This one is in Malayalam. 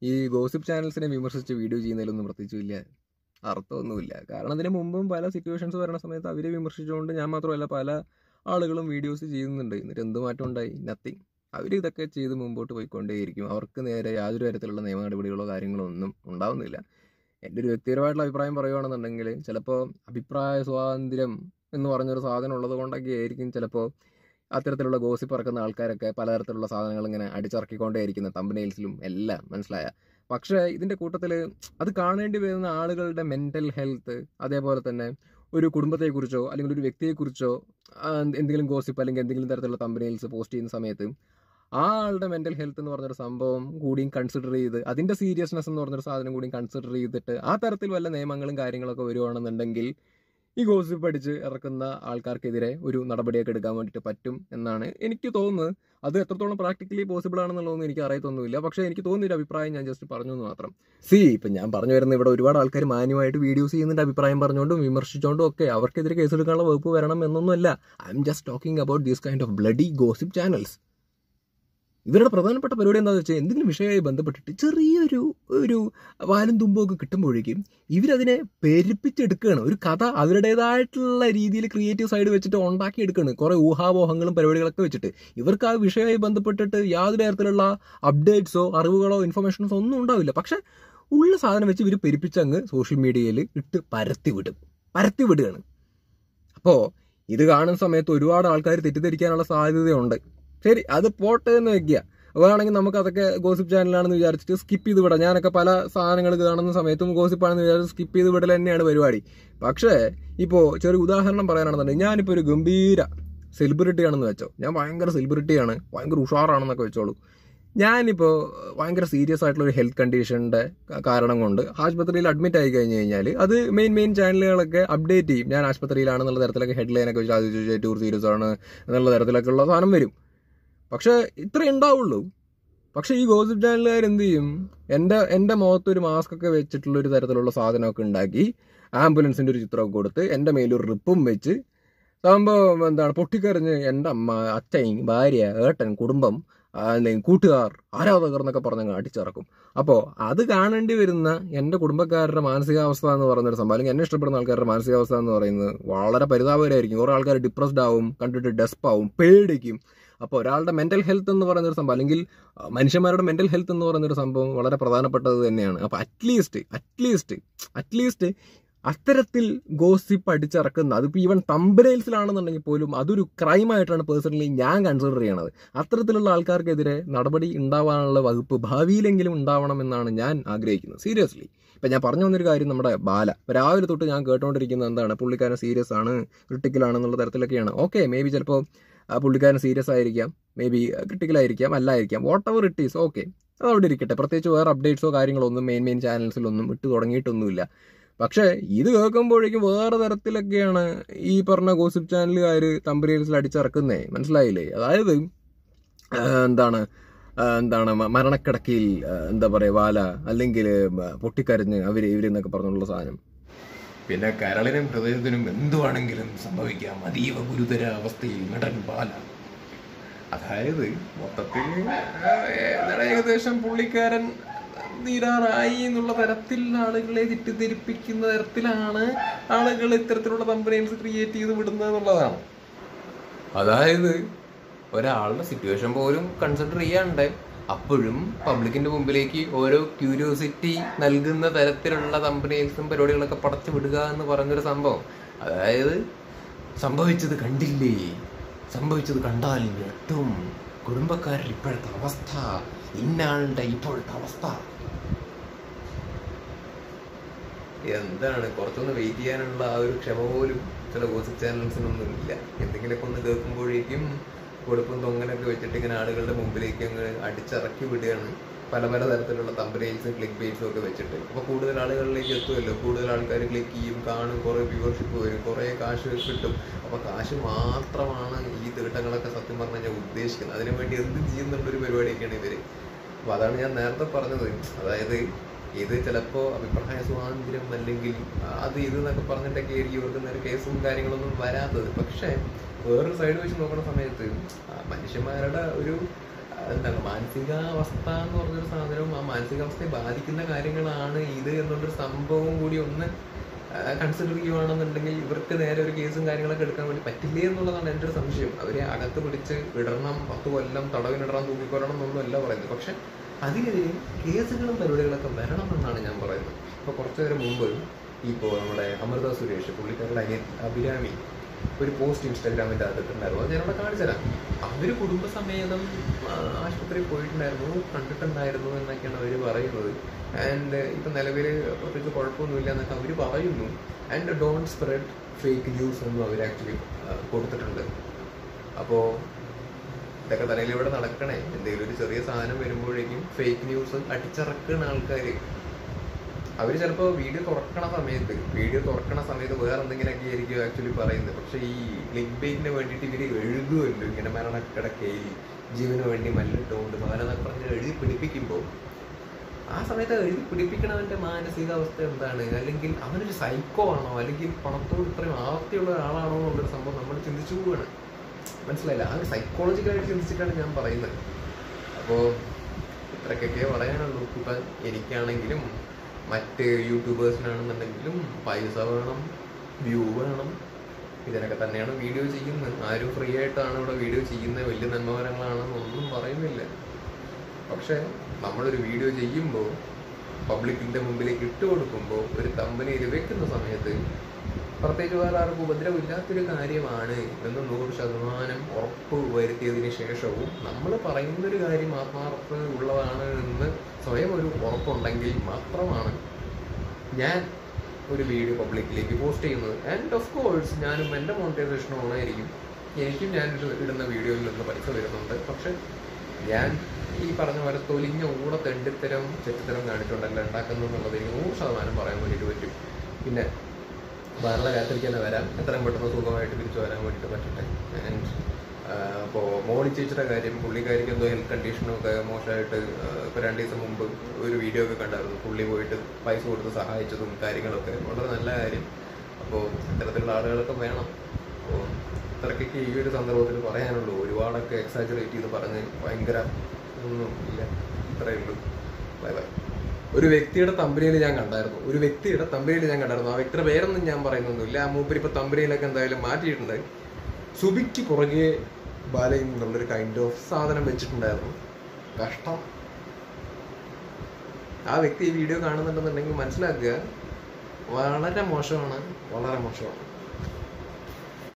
ഈ ഗോസിപ്പ് ചാനൽസിനെ വിമർശിച്ച് വീഡിയോ ചെയ്യുന്നതിലൊന്നും പ്രത്യേകിച്ച് വലിയ അർത്ഥമൊന്നുമില്ല കാരണം അതിന് മുമ്പും പല സിറ്റുവേഷൻസ് വരുന്ന സമയത്ത് അവരെ വിമർശിച്ചുകൊണ്ട് ഞാൻ മാത്രമല്ല പല ആളുകളും വീഡിയോസ് ചെയ്യുന്നുണ്ട് എന്നിട്ട് എന്ത് മാറ്റം ഉണ്ടായി നത്തിങ് അവർ ഇതൊക്കെ ചെയ്ത് മുമ്പോട്ട് പോയിക്കൊണ്ടേയിരിക്കും അവർക്ക് നേരെ യാതൊരു തരത്തിലുള്ള നിയമ നടപടികളോ കാര്യങ്ങളോ ഒന്നും ഉണ്ടാവുന്നില്ല എൻ്റെ ഒരു വ്യക്തിപരമായിട്ടുള്ള അഭിപ്രായം പറയുകയാണെന്നുണ്ടെങ്കിൽ ചിലപ്പോൾ അഭിപ്രായ സ്വാതന്ത്ര്യം എന്ന് പറഞ്ഞൊരു സാധനം ഉള്ളത് കൊണ്ടൊക്കെ ആയിരിക്കും ചിലപ്പോൾ അത്തരത്തിലുള്ള ഗോസിപ്പ് ഇറക്കുന്ന ആൾക്കാരൊക്കെ പലതരത്തിലുള്ള സാധനങ്ങൾ ഇങ്ങനെ അടിച്ചിറക്കിക്കൊണ്ടേയിരിക്കുന്ന തമ്പനെയിൽസിലും എല്ലാം മനസ്സിലായ പക്ഷേ ഇതിൻ്റെ കൂട്ടത്തിൽ അത് കാണേണ്ടി വരുന്ന ആളുകളുടെ മെൻ്റൽ ഹെൽത്ത് അതേപോലെ തന്നെ ഒരു കുടുംബത്തെക്കുറിച്ചോ അല്ലെങ്കിൽ ഒരു വ്യക്തിയെക്കുറിച്ചോ ആ, എന്തെങ്കിലും ഗോസിപ്പ് അല്ലെങ്കിൽ എന്തെങ്കിലും തരത്തിലുള്ള തമ്പനെയിൽസ് പോസ്റ്റ് ചെയ്യുന്ന സമയത്ത് ആ ആളുടെ മെൻ്റൽ ഹെൽത്ത് എന്ന് പറഞ്ഞൊരു സംഭവം കൂടിയും കൺസിഡർ ചെയ്ത് അതിൻ്റെ സീരിയസ്നെസ് എന്ന് പറഞ്ഞൊരു സാധനം കൂടിയും കൺസിഡർ ചെയ്തിട്ട് ആ തരത്തിൽ വല്ല നിയമങ്ങളും കാര്യങ്ങളൊക്കെ വരുവാണെന്നുണ്ടെങ്കിൽ ഈ ഗോസിപ്പ് പഠിച്ച് ഇറക്കുന്ന ആൾക്കാർക്കെതിരെ ഒരു നടപടിയൊക്കെ എടുക്കാൻ വേണ്ടിയിട്ട് പറ്റും എന്നാണ് എനിക്ക് തോന്നുന്നത് അത് എത്രത്തോളം പ്രാക്ടിക്കലി പോസിബിൾ ആണെന്നുള്ളതൊന്നും എനിക്ക് അറിയത്തൊന്നുമില്ല പക്ഷേ എനിക്ക് തോന്നിയ ഒരു അഭിപ്രായം ഞാൻ ജസ്റ്റ് പറഞ്ഞു എന്ന് മാത്രം സി ഇപ്പം ഞാൻ പറഞ്ഞു വരുന്ന ഇവിടെ ഒരുപാട് ആൾക്കാർ മാന്യമായിട്ട് വീഡിയോസ് ചെയ്യുന്നുണ്ട് അഭിപ്രായം പറഞ്ഞുകൊണ്ടും വിമർശിച്ചുകൊണ്ടും ഒക്കെ അവർക്കെതിരെ കേസെടുക്കാനുള്ള വകുപ്പ് വരണം എന്നൊന്നുമല്ല I'm just talking about these kind of bloody gossip channels ഇവരുടെ പ്രധാനപ്പെട്ട പരിപാടി എന്താണെന്ന് വെച്ചാൽ എന്തെങ്കിലും വിഷയമായി ബന്ധപ്പെട്ടിട്ട് ചെറിയൊരു ഒരു വാലും തുമ്പൊക്കെ കിട്ടുമ്പോഴേക്കും ഇവരതിനെ പെരുപ്പിച്ചെടുക്കുകയാണ് ഒരു കഥ അവരുടേതായിട്ടുള്ള രീതിയിൽ ക്രിയേറ്റീവ് സൈഡ് വെച്ചിട്ട് ഉണ്ടാക്കിയെടുക്കുകയാണ് കുറേ ഊഹാപോഹങ്ങളും പരിപാടികളൊക്കെ വെച്ചിട്ട് ഇവർക്ക് ആ വിഷയമായി ബന്ധപ്പെട്ടിട്ട് യാതൊരു തരത്തിലുള്ള അപ്ഡേറ്റ്സോ അറിവുകളോ ഇൻഫർമേഷൻസോ ഒന്നും ഉണ്ടാവില്ല പക്ഷെ ഉള്ള സാധനം വെച്ച് ഇവർ പെരുപ്പിച്ചങ്ങ് സോഷ്യൽ മീഡിയയിൽ ഇട്ട് പരത്തി വിടും പരത്തി വിടുകയാണ് അപ്പോൾ ഇത് കാണുന്ന സമയത്ത് ഒരുപാട് ആൾക്കാർ തെറ്റിദ്ധരിക്കാനുള്ള സാധ്യതയുണ്ട് ശരി അത് പോട്ടെ എന്ന് വെക്കുക വേണമെങ്കിൽ നമുക്ക് അതൊക്കെ ഗോസിപ്പ് ചാനലാണെന്ന് വിചാരിച്ചിട്ട് സ്കിപ്പ് ചെയ്ത് വിടാം ഞാനൊക്കെ പല സാധനങ്ങൾ കാണുന്ന സമയത്തും ഗോസിപ്പാണെന്ന് വിചാരിച്ച് സ്കിപ്പ് ചെയ്ത് വിടൽ തന്നെയാണ് പരിപാടി പക്ഷേ ഇപ്പോൾ ചെറിയ ഉദാഹരണം പറയാനാണെന്നുണ്ടെങ്കിൽ ഞാനിപ്പോൾ ഒരു ഗംഭീര സെലിബ്രിറ്റി ആണെന്ന് വെച്ചോ ഞാൻ ഭയങ്കര സെലിബ്രിറ്റിയാണ് ഭയങ്കര ഉഷാറാണെന്നൊക്കെ വെച്ചോളൂ ഞാനിപ്പോൾ ഭയങ്കര സീരിയസ് ആയിട്ടുള്ള ഒരു ഹെൽത്ത് കണ്ടീഷൻ്റെ കാരണം കൊണ്ട് ആശുപത്രിയിൽ അഡ്മിറ്റ് ആയി കഴിഞ്ഞ് കഴിഞ്ഞാൽ അത് മെയിൻ മെയിൻ ചാനലുകളൊക്കെ അപ്ഡേറ്റ് ചെയ്യും ഞാൻ ആശുപത്രിയിലാണെന്നുള്ള തരത്തിലൊക്കെ ഹെഡ്ലൈനൊക്കെ വെച്ച് അത് ചോദിച്ചാൽ ടൂർ സീരിയസ് ആണ് എന്നുള്ള തരത്തിലൊക്കെ ഉള്ള സാധനം വരും പക്ഷേ ഇത്രേ ഉണ്ടാവുള്ളൂ പക്ഷേ ഈ ഗോസിപ്പ് ചാനലുകാർ എന്ത് ചെയ്യും എൻ്റെ എൻ്റെ മുഖത്ത് ഒരു മാസ്ക് ഒക്കെ വെച്ചിട്ടുള്ള ഒരു തരത്തിലുള്ള സാധനമൊക്കെ ഉണ്ടാക്കി ആംബുലൻസിൻ്റെ ഒരു ചിത്രമൊക്കെ കൊടുത്ത് എൻ്റെ മേലൊരു റിപ്പും വെച്ച് സംഭവം എന്താണ് പൊട്ടിക്കറിഞ്ഞ് എൻ്റെ അമ്മ അച്ഛൻ ഭാര്യ ഏട്ടൻ കുടുംബം ആ, അല്ലെങ്കിൽ കൂട്ടുകാർ ആരാധകർ എന്നൊക്കെ പറഞ്ഞങ്ങ് അടിച്ചിറക്കും അപ്പോൾ അത് കാണേണ്ടി വരുന്ന എൻ്റെ കുടുംബക്കാരുടെ മാനസികാവസ്ഥ എന്ന് പറയുന്നൊരു സംഭവം അല്ലെങ്കിൽ എന്നെ ഇഷ്ടപ്പെടുന്ന ആൾക്കാരുടെ മാനസികാവസ്ഥ എന്ന് പറയുന്നത് വളരെ പരിതാപകരമായിരിക്കും കുറേ ആൾക്കാർ ഡിപ്രസ്ഡ് ആവും കണ്ടിട്ട് ഡെസ്പ് ആവും പേടിക്കും അപ്പോൾ ഒരാളുടെ മെൻ്റൽ ഹെൽത്ത് എന്ന് പറയുന്ന ഒരു സംഭവം അല്ലെങ്കിൽ ആ, മനുഷ്യന്മാരുടെ മെൻ്റൽ ഹെൽത്ത് എന്ന് പറയുന്ന ഒരു സംഭവം വളരെ പ്രധാനപ്പെട്ടത് തന്നെയാണ് അപ്പോൾ അറ്റ്ലീസ്റ്റ് അറ്റ്ലീസ്റ്റ് അറ്റ്ലീസ്റ്റ് അത്തരത്തിൽ ഗോസിപ്പ് അടിച്ചിറക്കുന്ന അതിപ്പോൾ ഈവൻ തമ്പനയിൽസിലാണെന്നുണ്ടെങ്കിൽ പോലും അതൊരു ക്രൈമായിട്ടാണ് പേഴ്സണലി ഞാൻ കൺസിഡർ ചെയ്യണത് അത്തരത്തിലുള്ള ആൾക്കാർക്കെതിരെ നടപടി ഉണ്ടാവാനുള്ള വകുപ്പ് ഭാവിയിലെങ്കിലും ഉണ്ടാവണം എന്നാണ് ഞാൻ ആഗ്രഹിക്കുന്നത് സീരിയസ്ലി ഇപ്പം ഞാൻ പറഞ്ഞു വന്നൊരു കാര്യം നമ്മുടെ ബാല ഇപ്പം രാവിലെ തൊട്ട് ഞാൻ കേട്ടുകൊണ്ടിരിക്കുന്നത് എന്താണ് പുള്ളിക്കാരൻ സീരിയസ് ആണ് ക്രിട്ടിക്കൽ ആണെന്നുള്ള തരത്തിലൊക്കെയാണ് ഓക്കെ മേ ബി ചിലപ്പോൾ ആ പുള്ളിക്കാരൻ സീരിയസ് ആയിരിക്കാം മേ ബി ക്രിട്ടിക്കൽ ആയിരിക്കാം അല്ലായിരിക്കാം whatever it is okay അത് അവിടെ ഇരിക്കട്ടെ പ്രത്യേകിച്ച് വേറെ അപ്ഡേറ്റ്സോ കാര്യങ്ങളോ ഒന്നും മെയിൻ മെയിൻ ചാനൽസിലൊന്നും ഇട്ട് തുടങ്ങിയിട്ടൊന്നുമില്ല പക്ഷേ ഇത് കേൾക്കുമ്പോഴേക്കും വേറെ തരത്തിലൊക്കെയാണ് ഈ പറഞ്ഞ ഗോസിപ്പ് ചാനലുകാർ തമ്പരീൽസിൽ അടിച്ചിറക്കുന്നേ മനസ്സിലായില്ലേ അതായത് ആ, എന്താണ് ആ, എന്താണ് മ- മരണക്കിടക്കയിൽ ആ, എന്താ പറയുക വാല അല്ലെങ്കിൽ പൊട്ടിക്കരഞ്ഞ് അവര് ഇവരെന്നൊക്കെ പറഞ്ഞുള്ള സാധനം പിന്നെ കരളിനും ഹൃദയത്തിനും എന്തുവാണെങ്കിലും സംഭവിക്കാം അതീവ ഗുരുതര അവസ്ഥയിൽ നടൻ ബാല അതായത് മൊത്തത്തിൽ ആ, എന്താണ് ഏകദേശം പുള്ളിക്കാരൻ തീരാറായി എന്നുള്ള തരത്തിൽ ആളുകളെ തെറ്റിദ്ധരിപ്പിക്കുന്ന തരത്തിലാണ് ആളുകൾ ഇത്തരത്തിലുള്ള കമ്പനീസ് ക്രിയേറ്റ് ചെയ്ത് വിടുന്നത് എന്നുള്ളതാണ് അതായത് ഒരാളുടെ സിറ്റുവേഷൻ പോലും കൺസിഡർ ചെയ്യാണ്ട് അപ്പോഴും പബ്ലിക്കിന്റെ മുമ്പിലേക്ക് ഓരോ ക്യൂരിയോസിറ്റി നൽകുന്ന തരത്തിലുള്ള കമ്പനീസും പരിപാടികളൊക്കെ പടച്ചു വിടുക എന്ന് പറഞ്ഞൊരു സംഭവം അതായത് സംഭവിച്ചത് കണ്ടില്ലേ സംഭവിച്ചത് കണ്ടാൽ ഞെട്ടും കുടുംബക്കാരുടെ ഇപ്പോഴത്തെ അവസ്ഥ ഇന്നാളുടെ ഇപ്പോഴത്തെ അവസ്ഥ എന്താണ് കുറച്ചൊന്ന് വെയിറ്റ് ചെയ്യാനുള്ള ആ ഒരു ക്ഷമ പോലും ചില ഗോസിപ്പ് ചാനൽസിനൊന്നും ഇല്ല എന്തെങ്കിലുമൊക്കെ ഒന്ന് കേൾക്കുമ്പോഴേക്കും കൊടുപ്പും തൊങ്ങനൊക്കെ വെച്ചിട്ട് ഇങ്ങനെ ആളുകളുടെ മുമ്പിലേക്ക് അങ്ങ് അടിച്ചിറക്കി വിടുകയാണ് പല പല തരത്തിലുള്ള തമ്പനയിൽസും ക്ലിക്ക് ബേറ്റ്സും ഒക്കെ വെച്ചിട്ട് അപ്പോൾ കൂടുതൽ ആളുകളിലേക്ക് എത്തുമല്ലോ കൂടുതൽ ആൾക്കാർ ക്ലിക്ക് ചെയ്യും കാണും കുറേ വ്യൂവർഷിപ്പ് വരും കുറേ കാശ് കിട്ടും അപ്പോൾ കാശ് മാത്രമാണ് ഈ തീട്ടങ്ങളൊക്കെ സത്യം പറഞ്ഞു കഴിഞ്ഞാൽ ഉദ്ദേശിക്കുന്നത് അതിനുവേണ്ടി എന്ത് ചെയ്യുന്നുള്ളൊരു പരിപാടിയൊക്കെയാണ് ഇവർ അപ്പോൾ അതാണ് ഞാൻ നേരത്തെ പറഞ്ഞത് അതായത് ഇത് ചിലപ്പോൾ അഭിപ്രായ സ്വാതന്ത്ര്യം അല്ലെങ്കിൽ അത് ഇത് എന്നൊക്കെ പറഞ്ഞിട്ടൊക്കെ ആയിരിക്കും ഇവർക്ക് നേരെ കേസും കാര്യങ്ങളൊന്നും വരാത്തത് പക്ഷേ വേറൊരു സൈഡ് വെച്ച് നോക്കുന്ന സമയത്ത് ആ, മനുഷ്യന്മാരുടെ ഒരു ആ, എന്താണ് മാനസികാവസ്ഥ എന്ന് പറഞ്ഞൊരു സാധനവും ആ മാനസികാവസ്ഥയെ ബാധിക്കുന്ന കാര്യങ്ങളാണ് ഇത് എന്നുള്ളൊരു സംഭവം കൂടി ഒന്ന് കൺസിഡർ ചെയ്യുവാണെന്നുണ്ടെങ്കിൽ ഇവർക്ക് നേരെ ഒരു കേസും കാര്യങ്ങളൊക്കെ എടുക്കാൻ വേണ്ടി പറ്റില്ലേ എന്നുള്ളതാണ് എൻ്റെ ഒരു സംശയം അവരെ അകത്ത് പിടിച്ച് വിടണം പത്ത് കൊല്ലം തടവിനിടണം തൂക്കിക്കൊല്ലണം എന്നൊന്നും അല്ല പറയുന്നത് പക്ഷെ അതിനെതിരെ കേസുകളും പരിപാടികളൊക്കെ വരണം എന്നാണ് ഞാൻ പറയുന്നത് ഇപ്പോൾ കുറച്ചു നേരം മുമ്പ് ഇപ്പോൾ നമ്മുടെ അമൃത സുരേഷ് പുള്ളിക്കാരുടെ അനിയൻ അഭിരാമി ഒരു പോസ്റ്റ് ഇൻസ്റ്റാഗ്രാമിൻ്റെ അകത്തിട്ടുണ്ടായിരുന്നു അത് ഞാനവിടെ കാണിച്ചു തരാം അവർ കുടുംബസമേതം ആ, ആശുപത്രിയിൽ പോയിട്ടുണ്ടായിരുന്നു കണ്ടിട്ടുണ്ടായിരുന്നു എന്നൊക്കെയാണ് അവർ പറയുന്നത് ആൻഡ് ഇപ്പം നിലവിൽ പ്രത്യേകിച്ച് കുഴപ്പമൊന്നുമില്ല എന്നൊക്കെ അവർ പറയുന്നു and don't spread fake news എന്നും അവർ ആക്ച്വലി കൊടുത്തിട്ടുണ്ട് അപ്പോൾ ഇതൊക്കെ തലയിൽ ഇവിടെ നടക്കണേ എന്തെങ്കിലും ഒരു ചെറിയ സാധനം വരുമ്പോഴേക്കും ഫേക്ക് ന്യൂസ് അടിച്ചിറക്കുന്ന ആൾക്കാർ അവർ ചിലപ്പോൾ വീഡിയോ തുറക്കണ സമയത്ത് വീഡിയോ തുറക്കണ സമയത്ത് വേറെ എന്തെങ്കിലുമൊക്കെ ആയിരിക്കും ആക്ച്വലി പറയുന്നത് പക്ഷേ ഈ ക്ലിക്ക് ബെയിറ്റിന് വേണ്ടിയിട്ട് ഇവർ എഴുതുമല്ലോ ഇങ്ങനെ മരണക്കിടക്കയിൽ ജീവന് വേണ്ടി മല്ലിട്ടുകൊണ്ട് മകനെന്നൊക്കെ പറഞ്ഞ് എഴുതി പിടിപ്പിക്കുമ്പോൾ ആ സമയത്ത് എഴുതി പിടിപ്പിക്കണവന്റെ മാനസികാവസ്ഥ എന്താണ് അല്ലെങ്കിൽ അവനൊരു സൈക്കോ ആണോ അല്ലെങ്കിൽ പണത്തോട് ഇത്രയും ആർത്തിയുള്ള ഒരാളാണോ എന്നുള്ളൊരു സംഭവം നമ്മൾ ചിന്തിച്ചു പോവുകയാണ് മനസ്സിലായില്ല ആ ഒരു സൈക്കോളജിക്കലായിട്ട് ചിന്തിച്ചിട്ടാണ് ഞാൻ പറയുന്നത് അപ്പോൾ ഇത്രയൊക്കെ പറയാനുള്ളൂ ഇപ്പം എനിക്കാണെങ്കിലും മറ്റ് യൂട്യൂബേഴ്സിനാണെന്നുണ്ടെങ്കിലും പൈസ വേണം വ്യൂ വേണം ഇതിനൊക്കെ തന്നെയാണ് വീഡിയോ ചെയ്യുന്നത് ആരും ഫ്രീ ആയിട്ടാണ് ഇവിടെ വീഡിയോ ചെയ്യുന്നത് വലിയ നന്മകരങ്ങളാണെന്നൊന്നും പറയുന്നില്ല പക്ഷെ നമ്മളൊരു വീഡിയോ ചെയ്യുമ്പോൾ പബ്ലിക്കിന്റെ മുമ്പിലേക്ക് ഇട്ട് കൊടുക്കുമ്പോൾ ഒരു കമ്പനിയിൽ വെക്കുന്ന സമയത്ത് പ്രത്യേകിച്ച് വേറെ ആർക്കും ഉപദ്രവമില്ലാത്തൊരു കാര്യമാണ് എന്ന് നൂറ് ശതമാനം ഉറപ്പ് വരുത്തിയതിന് ശേഷവും നമ്മൾ പറയുന്നൊരു കാര്യം ആത്മാർത്ഥ ഉള്ളതാണ് എന്ന് സ്വയം ഒരു ഉറപ്പുണ്ടെങ്കിൽ മാത്രമാണ് ഞാൻ ഒരു വീഡിയോ പബ്ലിക്കിലേക്ക് പോസ്റ്റ് ചെയ്യുന്നത് ആൻഡ് ഓഫ് കോഴ്സ് ഞാനും എൻ്റെ മോണിറ്റൈസേഷൻ ഓണായിരിക്കും എനിക്കും ഞാൻ ഇട- ഇടുന്ന വീഡിയോയിൽ നിന്ന് പൈസ വരുന്നുണ്ട് പക്ഷെ ഞാൻ ഈ പറഞ്ഞ പോലെ തൊലിഞ്ഞ ഊടെ തെണ്ടിത്തരം ചെറ്റിത്തരം കാണിച്ചുകൊണ്ടല്ല ഉണ്ടാക്കുന്നത് എന്നുള്ളത് എനിക്ക് നൂറ് ശതമാനം പറയാൻ വേണ്ടിയിട്ട് പറ്റും പിന്നെ വേറെ കാര്യത്തിലേക്ക് തന്നെ വരാം എത്രയും പെട്ടെന്ന് സുഖമായിട്ട് തിരിച്ചു വരാൻ വേണ്ടിയിട്ട് പറ്റട്ടെ ആൻഡ് അപ്പോൾ മോളി ചേച്ചിയുടെ കാര്യം പുള്ളിക്കാരിക്ക് എന്തോ ഹെൽത്ത് കണ്ടീഷനൊക്കെ മോശമായിട്ട് ഇപ്പോൾ രണ്ട് ദിവസം മുമ്പ് ഒരു വീഡിയോ ഒക്കെ കണ്ടായിരുന്നു പുള്ളി പോയിട്ട് പൈസ കൊടുത്ത് സഹായിച്ചതും കാര്യങ്ങളൊക്കെ വളരെ നല്ല കാര്യം അപ്പോൾ ഇത്തരത്തിലുള്ള ആളുകളൊക്കെ വേണം അപ്പോൾ ഇത്രയ്ക്കൊക്കെ ഈ ഒരു സന്ദർഭത്തിൽ പറയാനുള്ളൂ ഒരുപാടൊക്കെ എക്സാജറേറ്റ് ചെയ്ത് പറഞ്ഞ് ഭയങ്കര ഒന്നും ഇല്ല ഇത്രയേ ഉള്ളൂ ബൈ ബൈ ഒരു വ്യക്തിയുടെ തമ്പനിയിൽ ഞാൻ കണ്ടായിരുന്നു ഒരു വ്യക്തിയുടെ തമ്പനിയിൽ ഞാൻ കണ്ടായിരുന്നു ആ വ്യക്തിയുടെ പേരൊന്നും ഞാൻ പറയുന്നൊന്നുമില്ല ആ മൂപ്പര് ഇപ്പൊ തമ്പനിയിലൊക്കെ എന്തായാലും മാറ്റിയിട്ടുണ്ട് സുബിക്ക് പുറകെ ബാലയും എന്നുള്ളൊരു കൈൻഡ് ഓഫ് സാധനം വെച്ചിട്ടുണ്ടായിരുന്നു കഷ്ടം ആ വ്യക്തി ഈ വീഡിയോ കാണുന്നുണ്ടെന്നുണ്ടെങ്കിൽ മനസ്സിലാക്കുക വളരെ മോശമാണ് വളരെ മോശമാണ്